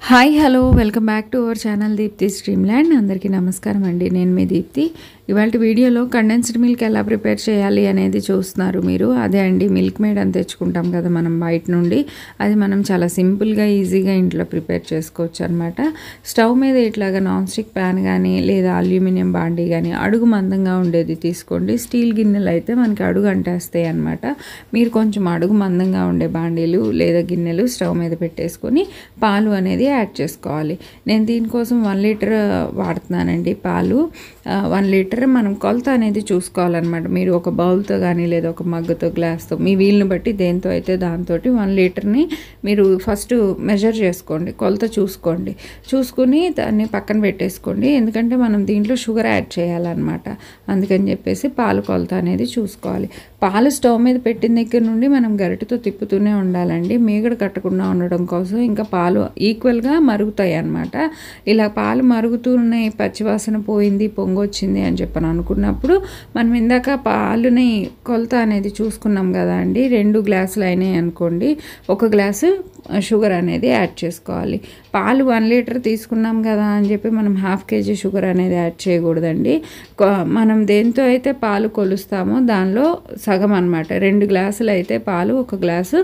hi hello welcome back to our channel Deepti stream land అందరికీ నమస్కారం అండి నేను మీ దీప్తి ఇవాళ వీడియోలో కండెన్స్డ్ మిల్క్ ఎలా ప్రిపేర్ చేయాలి అనేది చూస్తున్నారు మీరు అదే అండి మిల్క్ మేడ్ అని తెచ్చుకుంటాం కదా మనం బయట నుండి అది మనం చాలా సింపుల్గా ఈజీగా ఇంట్లో ప్రిపేర్ చేసుకోవచ్చు అనమాట స్టవ్ మీద ఇట్లాగా నాన్ స్టిక్ ప్యాన్ కానీ లేదా అల్యూమినియం బాండీ కానీ అడుగు మందంగా ఉండేది తీసుకోండి స్టీల్ గిన్నెలు అయితే మనకి అడుగు అంటేస్తాయి అనమాట మీరు కొంచెం అడుగు మందంగా ఉండే బాండీలు లేదా గిన్నెలు స్టవ్ మీద పెట్టేసుకొని పాలు అనేది యాడ్ చేసుకోవాలి నేను దీనికోసం వన్ లీటర్ వాడుతున్నానండి పాలు వన్ లీటర్ మనం కొలత అనేది చూసుకోవాలన్నమాట మీరు ఒక బౌల్తో కానీ లేదా ఒక మగ్గుతో గ్లాస్తో మీ వీలుని బట్టి దేంతో అయితే దాంతో వన్ లీటర్ని మీరు ఫస్ట్ మెజర్ చేసుకోండి కొలత చూసుకోండి చూసుకుని దాన్ని పక్కన పెట్టేసుకోండి ఎందుకంటే మనం దీంట్లో షుగర్ యాడ్ చేయాలన్నమాట అందుకని చెప్పేసి పాలు కొలత అనేది చూసుకోవాలి పాలు స్టవ్ మీద పెట్టిన దగ్గర నుండి మనం గరిటెతో తిప్పుతూనే ఉండాలండి మీగడ కట్టకుండా ఉండడం కోసం ఇంకా పాలు ఈక్వల్గా మరుగుతాయి అన్నమాట ఇలా పాలు మరుగుతున్నాయి పచ్చివాసన పోయింది పొంగొచ్చింది అని చెప్పని అనుకున్నప్పుడు మనం ఇందాక పాలుని కొలత అనేది చూసుకున్నాం కదా అండి రెండు గ్లాసులు అయినాయి అనుకోండి ఒక గ్లాసు షుగర్ అనేది యాడ్ చేసుకోవాలి పాలు వన్ లీటర్ తీసుకున్నాం కదా అని చెప్పి మనం హాఫ్ కేజీ షుగర్ అనేది యాడ్ చేయకూడదండి మనం దేంతో అయితే పాలు కొలుస్తామో దానిలో సగం అనమాట రెండు గ్లాసులు అయితే పాలు ఒక గ్లాసు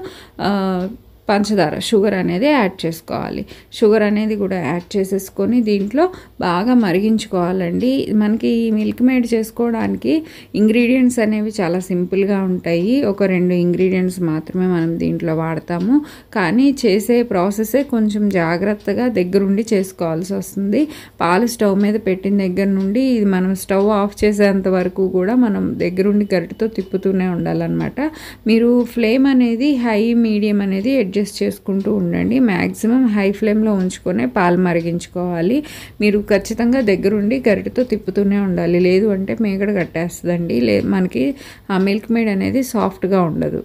పంచదార షుగర్ అనేది యాడ్ చేసుకోవాలి షుగర్ అనేది కూడా యాడ్ చేసేసుకొని దీంట్లో బాగా మరిగించుకోవాలండి మనకి మిల్క్ మేడ్ చేసుకోవడానికి ఇంగ్రీడియంట్స్ అనేవి చాలా సింపుల్గా ఉంటాయి ఒక రెండు ఇంగ్రీడియంట్స్ మాత్రమే మనం దీంట్లో వాడతాము కానీ చేసే ప్రాసెసే కొంచెం జాగ్రత్తగా దగ్గరుండి చేసుకోవాల్సి వస్తుంది పాలు స్టవ్ మీద పెట్టిన దగ్గర నుండి ఇది మనం స్టవ్ ఆఫ్ చేసేంత వరకు కూడా మనం దగ్గరుండి గరిటతో తిప్పుతూనే ఉండాలన్నమాట మీరు ఫ్లేమ్ అనేది హై మీడియం అనేది అడ్జస్ట్ చేసుకుంటూ ఉండండి మ్యాక్సిమం హై ఫ్లేమ్లో ఉంచుకొనే పాలు మరిగించుకోవాలి మీరు ఖచ్చితంగా దగ్గరుండి గరిటతో తిప్పుతూనే ఉండాలి లేదు అంటే మేగడ కట్టేస్తుందండి లే మనకి ఆ మిల్క్ మేడ్ అనేది సాఫ్ట్గా ఉండదు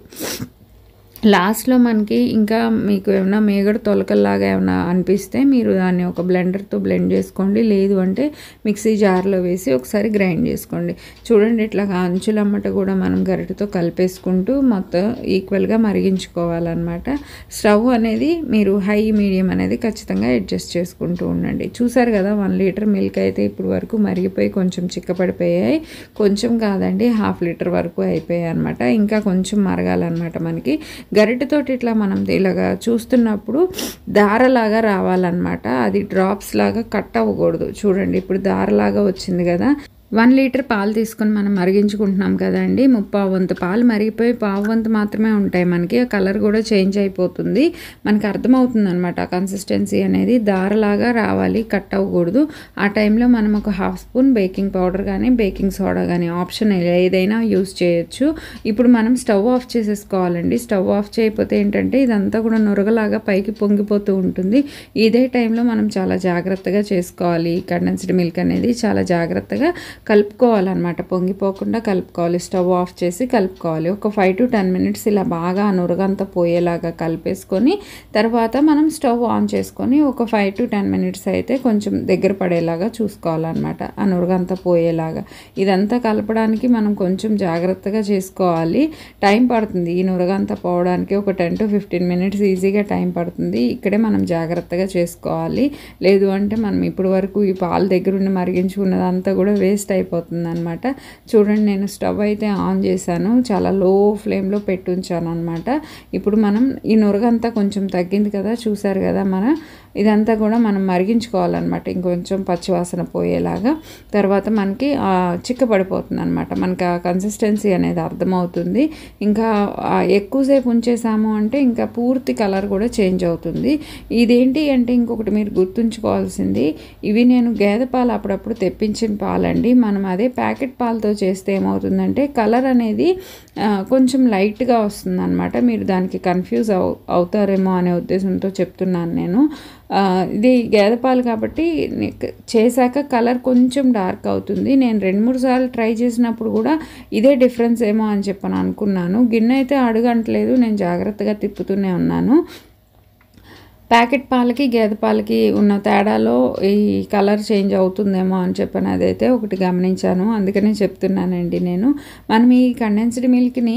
లాస్ట్లో మనకి ఇంకా మీకు ఏమైనా మేగడ తొలకల్లాగా ఏమైనా అనిపిస్తే మీరు దాన్ని ఒక బ్లెండర్తో బ్లెండ్ చేసుకోండి లేదు అంటే మిక్సీ జార్లో వేసి ఒకసారి గ్రైండ్ చేసుకోండి చూడండి ఇట్లాగా అంచులమ్మట కూడా మనం గరిటతో కలిపేసుకుంటూ మొత్తం ఈక్వల్గా మరిగించుకోవాలన్నమాట స్టవ్ అనేది మీరు హై మీడియం అనేది ఖచ్చితంగా అడ్జస్ట్ చేసుకుంటూ ఉండండి చూసారు కదా వన్ లీటర్ మిల్క్ అయితే ఇప్పుడు వరకు మరిగిపోయి కొంచెం చిక్కపడిపోయాయి కొంచెం కాదండి హాఫ్ లీటర్ వరకు అయిపోయాయి అనమాట ఇంకా కొంచెం మరగాలన్నమాట మనకి గరిటెతోటి ఇట్లా మనం ఇలాగా చూస్తున్నప్పుడు దారలాగా రావాలన్నమాట అది డ్రాప్స్ లాగా కట్ అవ్వకూడదు చూడండి ఇప్పుడు దారలాగా వచ్చింది కదా వన్ లీటర్ పాలు తీసుకొని మనం మరిగించుకుంటున్నాం కదండి ముప్పావు వంతు పాలు మరిగిపోయి పావు వంతు మాత్రమే ఉంటాయి మనకి ఆ కలర్ కూడా చేంజ్ అయిపోతుంది మనకి అర్థమవుతుంది అనమాట ఆ కన్సిస్టెన్సీ అనేది దారలాగా రావాలి కట్ అవ్వకూడదు ఆ టైంలో మనం ఒక హాఫ్ స్పూన్ బేకింగ్ పౌడర్ కానీ బేకింగ్ సోడా కానీ ఆప్షన్ ఏదైనా యూస్ చేయొచ్చు ఇప్పుడు మనం స్టవ్ ఆఫ్ చేసేసుకోవాలండి స్టవ్ ఆఫ్ చేయకపోతే ఏంటంటే ఇదంతా కూడా నురగలాగా పైకి పొంగిపోతూ ఉంటుంది ఇదే టైంలో మనం చాలా జాగ్రత్తగా చేసుకోవాలి కండెన్స్డ్ మిల్క్ అనేది చాలా జాగ్రత్తగా కలుపుకోవాలన్నమాట పొంగిపోకుండా కలుపుకోవాలి స్టవ్ ఆఫ్ చేసి కలుపుకోవాలి ఒక ఫైవ్ టు టెన్ మినిట్స్ ఇలా బాగా నురగంతా పోయేలాగా కలిపేసుకొని తర్వాత మనం స్టవ్ ఆన్ చేసుకొని ఒక ఫైవ్ టు టెన్ మినిట్స్ అయితే కొంచెం దగ్గర పడేలాగా చూసుకోవాలన్నమాట ఆ నురగంతా పోయేలాగా ఇదంతా కలపడానికి మనం కొంచెం జాగ్రత్తగా చేసుకోవాలి టైం పడుతుంది ఈ నురగంతా పోవడానికి ఒక టెన్ టు ఫిఫ్టీన్ మినిట్స్ ఈజీగా టైం పడుతుంది ఇక్కడే మనం జాగ్రత్తగా చేసుకోవాలి లేదు అంటే మనం ఇప్పటి వరకు ఈ పాలు దగ్గరుండి మరిగించుకున్నదంతా కూడా వేస్ట్ అయిపోతుంది అనమాట చూడండి నేను స్టవ్ అయితే ఆన్ చేశాను చాలా లో ఫ్లేమ్లో పెట్టి ఉంచాను అనమాట ఇప్పుడు మనం ఈ నురగంతా కొంచెం తగ్గింది కదా చూసారు కదా మన ఇదంతా కూడా మనం మరిగించుకోవాలన్నమాట ఇంకొంచెం పచ్చివాసన పోయేలాగా తర్వాత మనకి చిక్కపడిపోతుంది అనమాట మనకి ఆ కన్సిస్టెన్సీ అనేది అర్థమవుతుంది ఇంకా ఎక్కువసేపు ఉంచేసాము అంటే ఇంకా పూర్తి కలర్ కూడా చేంజ్ అవుతుంది ఇదేంటి అంటే ఇంకొకటి మీరు గుర్తుంచుకోవాల్సింది ఇవి నేను గేదె పాలు అప్పుడప్పుడు తెప్పించిన పాలండి మనం అదే ప్యాకెట్ పాలతో చేస్తే ఏమవుతుందంటే కలర్ అనేది కొంచెం లైట్గా వస్తుంది అనమాట మీరు దానికి కన్ఫ్యూజ్ అవు అవుతారేమో అనే ఉద్దేశంతో చెప్తున్నాను నేను ఇది గేదె పాలు కాబట్టి చేశాక కలర్ కొంచెం డార్క్ అవుతుంది నేను రెండు మూడు సార్లు ట్రై చేసినప్పుడు కూడా ఇదే డిఫరెన్స్ ఏమో అని చెప్పని అనుకున్నాను గిన్నె అయితే అడుగంటలేదు నేను జాగ్రత్తగా తిప్పుతూనే ఉన్నాను ప్యాకెట్ పాలకి గేదె పాలకి ఉన్న తేడాలో ఈ కలర్ చేంజ్ అవుతుందేమో అని చెప్పని అదైతే ఒకటి గమనించాను అందుకనే చెప్తున్నానండి నేను మనం ఈ కండెన్స్డ్ మిల్క్ని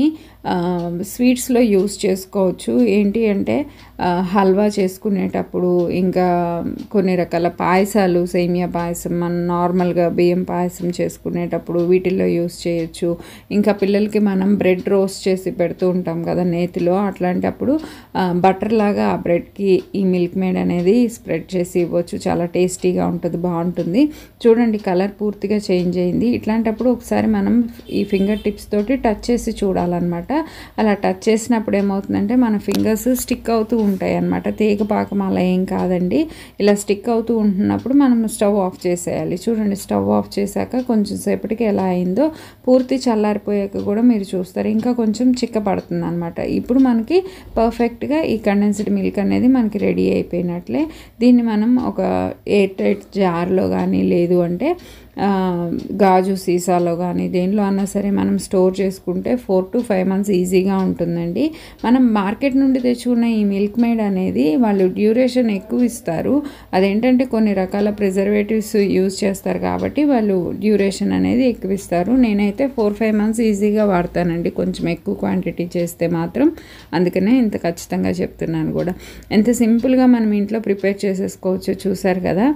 స్వీట్స్లో యూస్ చేసుకోవచ్చు ఏంటి అంటే ఆ, హల్వా చేసుకునేటప్పుడు ఇంకా కొన్ని రకాల పాయసాలు సేమియా పాయసం మనం నార్మల్గా బియ్యం పాయసం చేసుకునేటప్పుడు వీటిల్లో యూస్ చేయొచ్చు ఇంకా పిల్లలకి మనం బ్రెడ్ రోస్ట్ చేసి పెడుతూ ఉంటాం కదా నేతిలో అట్లాంటప్పుడు బటర్ లాగా ఆ బ్రెడ్కి ఈ మిల్క్ మేడ్ అనేది స్ప్రెడ్ చేసి ఇవ్వచ్చు చాలా టేస్టీగా ఉంటుంది బాగుంటుంది చూడండి కలర్ పూర్తిగా చేంజ్ అయింది ఇట్లాంటప్పుడు ఒకసారి మనం ఈ ఫింగర్ టిప్స్ తోటి టచ్ చేసి చూడాలన్నమాట అలా టచ్ చేసినప్పుడు ఏమవుతుందంటే మన ఫింగర్స్ స్టిక్ అవుతూ ఉంటాయి అన్నమాట తీగ పాకం అలా ఏం కాదండి ఇలా స్టిక్ అవుతూ ఉంటున్నప్పుడు మనం స్టవ్ ఆఫ్ చేసేయాలి చూడండి స్టవ్ ఆఫ్ చేశాక కొంచెం సేపటికి ఎలా అయిందో పూర్తి చల్లారిపోయాక కూడా మీరు చూస్తారు ఇంకా కొంచెం చిక్కపడుతుంది అనమాట ఇప్పుడు మనకి పర్ఫెక్ట్గా ఈ కండెన్స్డ్ మిల్క్ అనేది మనకి రెడీ అయిపోయినట్లే దీన్ని మనం ఒక ఎయిర్ టైట్ జార్లో కానీ లేదు అంటే ఆ, గాజు సీసాలో కానీ దేనిలో అన్నా సరే మనం స్టోర్ చేసుకుంటే ఫోర్ టు ఫైవ్ మంత్స్ ఈజీగా ఉంటుందండి మనం మార్కెట్ నుండి తెచ్చుకున్న ఈ మిల్క్ మేడ్ అనేది వాళ్ళు డ్యూరేషన్ ఎక్కువ ఇస్తారు అదేంటంటే కొన్ని రకాల ప్రిజర్వేటివ్స్ యూజ్ చేస్తారు కాబట్టి వాళ్ళు డ్యూరేషన్ అనేది ఎక్కువ ఇస్తారు నేనైతే ఫోర్ ఫైవ్ మంత్స్ ఈజీగా వాడతానండి కొంచెం ఎక్కువ క్వాంటిటీ చేస్తే మాత్రం అందుకనే ఇంత ఖచ్చితంగా చెప్తున్నాను కూడా ఎంత సింపుల్గా మనం ఇంట్లో ప్రిపేర్ చేసేసుకోవచ్చు చూసారు కదా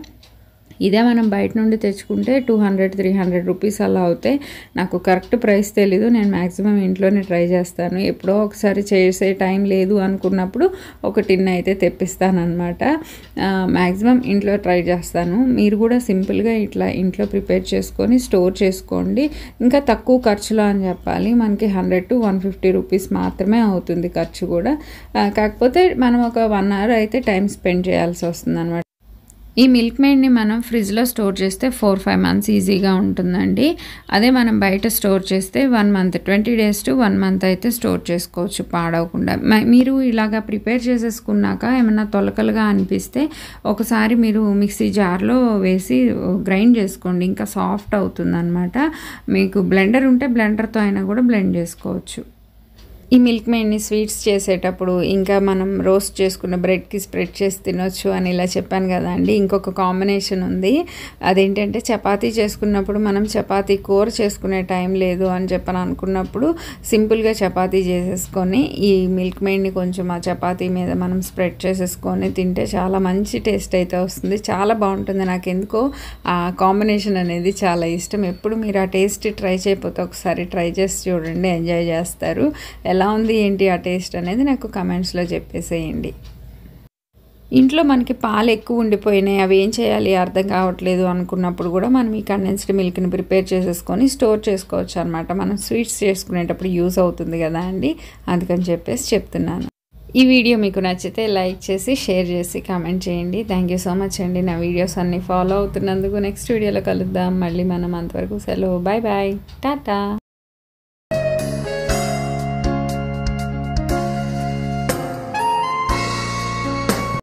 ఇదే మనం బయట నుండి తెచ్చుకుంటే two hundred three hundred rupees అలా అవుతాయి నాకు కరెక్ట్ ప్రైస్ తెలీదు నేను మ్యాక్సిమం ఇంట్లోనే ట్రై చేస్తాను ఎప్పుడో ఒకసారి చేసే టైం లేదు అనుకున్నప్పుడు ఒక టిన్ అయితే తెప్పిస్తానమాట మ్యాక్సిమం ఇంట్లో ట్రై చేస్తాను మీరు కూడా సింపుల్గా ఇట్లా ఇంట్లో ప్రిపేర్ చేసుకొని స్టోర్ చేసుకోండి ఇంకా తక్కువ ఖర్చులో అని చెప్పాలి మనకి hundred to one fifty rupees మాత్రమే అవుతుంది ఖర్చు కూడా ఆ, కాకపోతే మనం ఒక వన్ అవర్ అయితే టైం స్పెండ్ చేయాల్సి వస్తుంది అనమాట ఈ మిల్క్ మేడ్ని మనం ఫ్రిడ్జ్లో స్టోర్ చేస్తే ఫోర్ ఫైవ్ మంత్స్ ఈజీగా ఉంటుందండి అదే మనం బయట స్టోర్ చేస్తే one month twenty days to one month అయితే స్టోర్ చేసుకోవచ్చు పాడవకుండా మ- మీరు ఇలాగా ప్రిపేర్ చేసేసుకున్నాక ఏమన్నా తొలకలుగా అనిపిస్తే ఒకసారి మీరు మిక్సీ జార్లో వేసి గ్రైండ్ చేసుకోండి ఇంకా సాఫ్ట్ అవుతుంది మీకు బ్లెండర్ ఉంటే బ్లెండర్తో అయినా కూడా బ్లెండ్ చేసుకోవచ్చు ఈ మిల్క్ మేడ్ని స్వీట్స్ చేసేటప్పుడు ఇంకా మనం రోస్ట్ చేసుకున్న బ్రెడ్కి స్ప్రెడ్ చేసి తినొచ్చు అని ఇలా చెప్పాను కదా అండి ఇంకొక కాంబినేషన్ ఉంది అదేంటంటే చపాతీ చేసుకున్నప్పుడు మనం చపాతీ కూర చేసుకునే టైం లేదు అని చెప్పని అనుకున్నప్పుడు సింపుల్గా చపాతీ చేసేసుకొని ఈ మిల్క్ మేడ్ని కొంచెం ఆ చపాతీ మీద మనం స్ప్రెడ్ చేసేసుకొని తింటే చాలా మంచి టేస్ట్ అయితే వస్తుంది చాలా బాగుంటుంది నాకు ఎందుకో ఆ కాంబినేషన్ అనేది చాలా ఇష్టం ఎప్పుడు మీరు ఆ టేస్ట్ ట్రై చేయకపోతే ఒకసారి ట్రై చేసి చూడండి ఎంజాయ్ చేస్తారు ఎలా ఉంది ఏంటి ఆ టేస్ట్ అనేది నాకు కమెంట్స్లో చెప్పేసేయండి ఇంట్లో మనకి పాలు ఎక్కువ ఉండిపోయినాయి అవి ఏం చేయాలి అర్థం కావట్లేదు అనుకున్నప్పుడు కూడా మనం ఈ కండెన్స్డ్ మిల్క్ని ప్రిపేర్ చేసేసుకొని స్టోర్ చేసుకోవచ్చు అనమాట మనం స్వీట్స్ చేసుకునేటప్పుడు యూస్ అవుతుంది కదా అండి అందుకని చెప్పేసి చెప్తున్నాను ఈ వీడియో మీకు నచ్చితే లైక్ చేసి షేర్ చేసి కామెంట్ చేయండి థ్యాంక్ యూ సో మచ్ అండి నా వీడియోస్ అన్నీ ఫాలో అవుతున్నందుకు నెక్స్ట్ వీడియోలో కలుద్దాం మళ్ళీ మనం అంతవరకు సెలవు బాయ్ బాయ్ టాటా